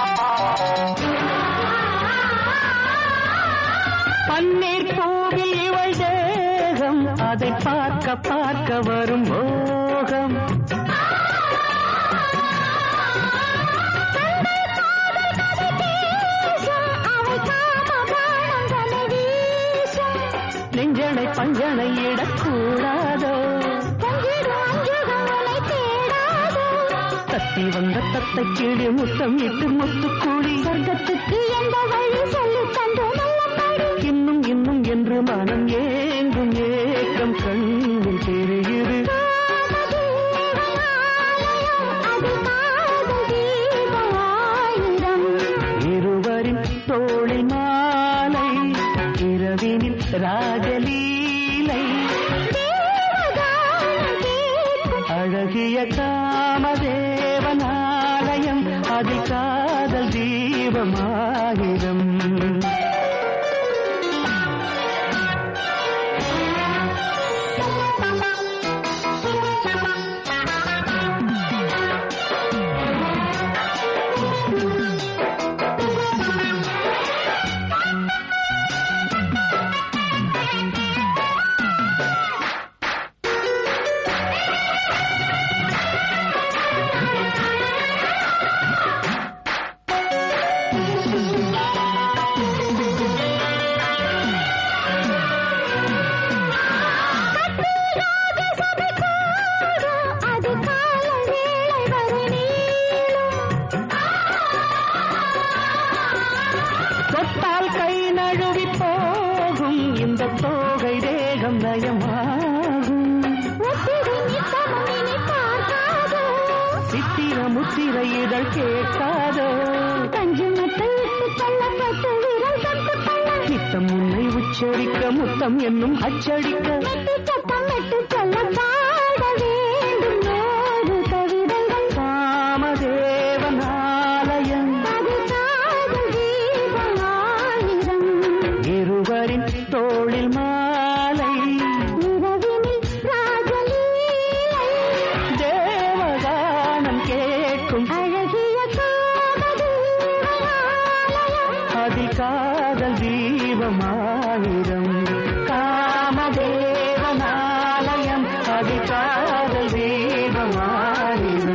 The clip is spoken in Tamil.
பன்னீர் பூவில் இவள் தேகம் அதை பார்க்க பார்க்க வரும் மோகம் நெஞ்சனை பஞ்சனை இடக்கூடாதோ தத்தி வந்த தத்தை கீழே முத்தம் இட்டு முத்துக்கூடி சொர்க்கத்துக்கு எந்த வழி சொல்லி தந்து நல்லபடி இன்னும் இன்னும் என்று மனம் ஏங்கும் ஏக்கம் கண்ணில் தெரியுது இருவரின் தோளில் மாலை இரவினில் ராஜலீலை அழகிய காமதேவனாலயம் அது காதல் தீபமாயிரம் அது கால வேளை வரை நீளும் தொட்டால் கை நழுவி போகும் இந்த தோகை தேகம் நயமாகும் ஒத்திரு நித்தமும் இனி பார்க்காதோ சித்திர முத்திர இதழ் கேட்காதோ கஞ்சி மட்டை இட்டு தள்ளப்பட்டு விரல் தட்டு தள்ள நித்தம் உன்னை உச்சரிக்க முத்தம் என்னும் அச்சடிக்க மெட்டு சத்தம் மெட்டு சொல்ல பாட வேண்டும் நூறு கவிதைகள் காமதேவனாலயம் அது காதல் தீபம் ஆயிரம் இருவரின் தோளில் மாலை இரவினில் ராஜலீலை தேவகானம் கேட்கும் அழகிய காமதேவனாலயம் அதில் காதல் தீபமாயிரம் காமதேவனாலயம் அதில் காதல் தீபமாயிரம்